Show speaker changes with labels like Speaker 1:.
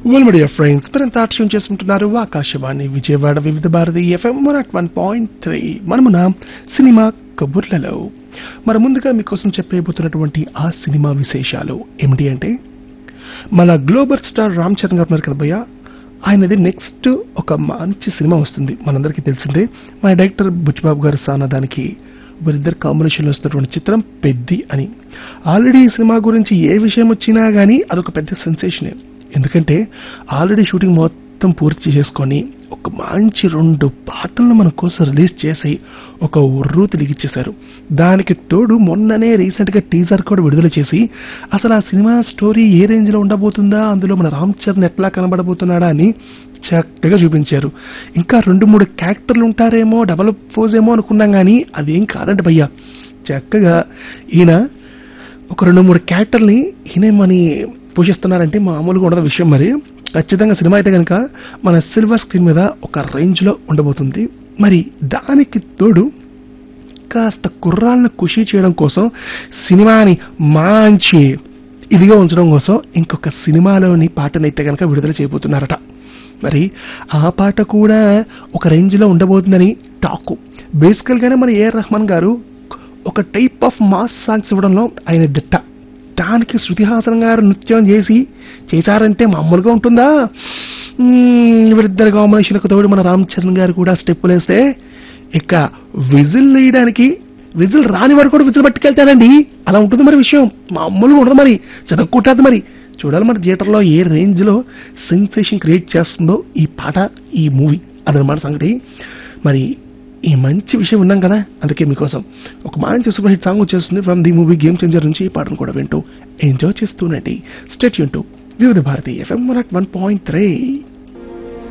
Speaker 1: well media friends మీరంతా tune చేసుకుంటున్నారు Akashvani Vijayawada Vividh Bharati FM one at one point three మనమున cinema కబుర్లలో మన ముందుగా మీకోసం చెప్పేయబోతున్నటువంటి ఆ సినిమా విశేషాలు ఏమిటి అంటే మన గ్లోబల్ స్టార్ రామ్ చరణ్ గారు ఉన్నారు కదా భయ్య ఆయనది నెక్స్ట్ ఒక మంచి సినిమా వస్తుంది మనందరికీ తెలిసిందే మన డైరెక్టర్ బుచ్చిబాబు గారు సానదానికి వీరిద్దరు కాంబినేషన్ వస్తున్నటువంటి చిత్రం పెద్ది అని ఆల్రెడీ ఈ సినిమా గురించి ఏ విషయం వచ్చినా గానీ అదొక పెద్ద సెన్సేషనే ఎందుకంటే ఆల్రెడీ షూటింగ్ మొత్తం పూర్తి చేసుకొని ఒక మంచి రెండు పాటలను మన కోసం రిలీజ్ చేసి ఒక ఉర్రూ తిరిగిచ్చేశారు దానికి తోడు మొన్ననే రీసెంట్ గా టీజర్ కూడా విడుదల చేసి అసలు ఆ సినిమా స్టోరీ ఏ రేంజ్ లో ఉండబోతుందా అందులో మన రామ్ చరణ్ ఎట్లా కనబడబోతున్నాడా అని చక్కగా చూపించారు ఇంకా రెండు మూడు క్యారెక్టర్లు ఉంటారేమో డబల్ పోజ్ ఏమో అనుకున్నాం కానీ అదేం కాదండి భయ్యా చక్కగా ఈయన ఒక రెండు మూడు క్యారెక్టర్ని ఈయనేమని పోషిస్తున్నారంటే మామూలుగా ఉండదు విషయం మరి ఖచ్చితంగా సినిమా అయితే కనుక మన సిల్వర్ స్క్రీన్ మీద ఒక రేంజ్ లో ఉండబోతుంది మరి దానికి తోడు కాస్త కుర్రాలను ఖుషి చేయడం కోసం సినిమాని మంచి ఇదిగా ఉంచడం కోసం ఇంకొక సినిమాలోని పాటనైతే కనుక విడుదల చేయబోతున్నారట మరి ఆ పాట కూడా ఒక రేంజ్ లో ఉండబోతుందని టాకు బేసికల్ గానే మన ఏఆర్ రెహమాన్ గారు ఒక టైప్ ఆఫ్ మాస్ సాంగ్స్ ఇవ్వడంలో ఆయన దిట్ట దానికి శృతి హాసన్ గారు నృత్యం చేసి చేశారంటే మామూలుగా ఉంటుందా మ్మ్, వీరిద్దరి కాంబినేషన్కు తోడు మన రామ్ చరణ్ గారు కూడా స్టెప్పులు వేస్తే ఇక విజిల్ వేయడానికి విజిల్ రాని వారు కూడా విజిల్ పట్టుకెళ్తాడండి అలా ఉంటుంది మరి విషయం మామూలుగా ఉండదు మరి చెనక్కుంటుంది మరి చూడాలి మరి థియేటర్లో ఏ రేంజ్ లో సెన్సేషన్ క్రియేట్ చేస్తుందో ఈ పాట ఈ మూవీ అదనమాట సంగతి మరి ఈ మంచి విషయం విన్నాం కదా అందుకే మీకోసం ఒక మంచి సూపర్ హిట్ సాంగ్ వచ్చేస్తుంది from the movie game changer నుంచి ఈ పాటను కూడా వింటూ ఎంజాయ్ చేస్తూనండి స్టేట్ యూన్ to Vividh Bharati FM one point three